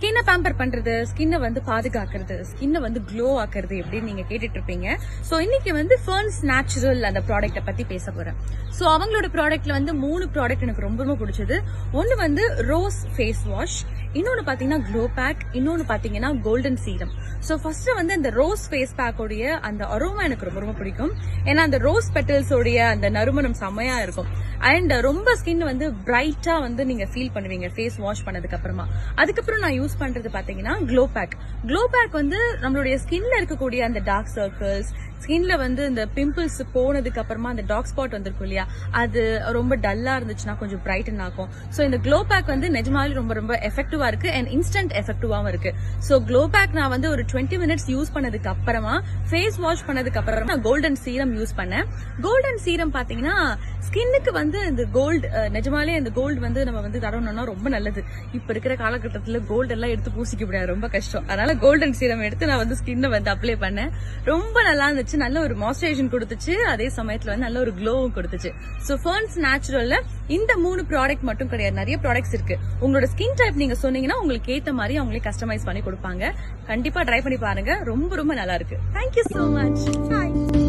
ஸ்கின்னை பேம்பர் பண்றது ஸ்கின்னை வந்து பாதுகாக்கிறது ஸ்கின்னை வந்து க்ளோ ஆக்குறது எப்படின்னு நீங்க கேட்டுட்டு இருப்பீங்க சோ இன்னைக்கு வந்து ஃபர்ன்ஸ் நேச்சுரல் அந்த ப்ராடக்ட்டை பத்தி பேச போறேன் சோ அவங்களோட ப்ராடக்ட்ல வந்து மூணு ப்ராடக்ட் எனக்கு ரொம்ப ரொம்ப பிடிச்சது ஒன்னு வந்து ரோஸ் ஃபேஸ் வாஷ் இன்னொன்னு பாத்தீங்கன்னா க்ளோ பேக் இன்னொன்னு பாத்தீங்கன்னா கோல்டன் சீரம் சோ ஃபர்ஸ்ட் வந்து அந்த ரோஸ் ஃபேஸ் பேக்கோடைய அந்த அரோமா எனக்கு ரொம்ப ரொம்ப பிடிக்கும் ஏன்னா அந்த ரோஸ் பெட்டல்ஸ் உடைய அந்த நறுமணம் செம்மையா இருக்கும் அண்ட் ரொம்ப ஸ்கின் வந்து பிரைட்டா வந்து நீங்க ஃபீல் பண்ணுவீங்க ஃபேஸ் வாஷ் பண்ணதுக்கு அப்புறமா அதுக்கப்புறம் நான் யூஸ் பண்றது பாத்தீங்கன்னா க்ளோ பேக் க்ளோ பேக் வந்து நம்மளுடைய ஸ்கின்ல இருக்கக்கூடிய அந்த டார்க் சர்க்கிள்ஸ் ஸ்கின்ல வந்து இந்த பிம்பிள்ஸ் போனதுக்கு அப்புறமா அந்த டாக் ஸ்பாட் வந்திருக்கும் இல்லையா அது ரொம்ப டல்லா இருந்துச்சுன்னா கொஞ்சம் பிரைட்டன் ஆகும் சோ இந்த க்ளோ பேக் வந்து நிஜமாவே ரொம்ப ரொம்ப எஃபெக்டிவா இருக்கு அண்ட் இன்ஸ்டன்ட் எஃபெக்டிவாவும் இருக்கு சோ க்ளோ பேக் நான் வந்து ஒரு டுவெண்ட்டி மினிட்ஸ் யூஸ் பண்ணதுக்கு அப்புறமா ஃபேஸ் வாஷ் பண்ணதுக்கு அப்புறமா நான் கோல்டன் சீரம் யூஸ் பண்ணேன் கோல்டன் சீரம் பாத்தீங்கன்னா ஸ்கின்னுக்கு வந்து இந்த கோல்டு நிஜமாலே இந்த கோல்டு வந்து நம்ம வந்து தடவணும்னா ரொம்ப நல்லது இப்ப இருக்கிற காலகட்டத்துல கோல்டு எல்லாம் எடுத்து பூசிக்க முடியாது ரொம்ப கஷ்டம் அதனால கோல்டன் சீரம் எடுத்து நான் வந்து ஸ்கின்னை வந்து அப்ளை பண்ணேன் ரொம்ப நல்லா இருந்துச்சு நல்ல ஒரு மாய்ஸ்சரைசேஷன் கொடுத்துச்சு அதே சமயத்துல வந்து நல்ல ஒரு க்ளோவும் கொடுத்துச்சு சோ ஃபர்ன்ஸ் நேச்சுரல்ல இந்த மூணு ப்ராடக்ட் மட்டும் கிடையாது நிறைய ப்ராடக்ட்ஸ் இருக்கு உங்களோட ஸ்கின் டைப் நீங்க சொன்னீங்கன்னா உங்களுக்கு ஏத்த மாதிரி அவங்களே கஸ்டமைஸ் பண்ணி கொடுப்பாங்க கண்டிப்பா ட்ரை பண்ணி பாருங்க ரொம்ப ரொம்ப நல்லா இருக்கு தேங்க்யூ சோ மச்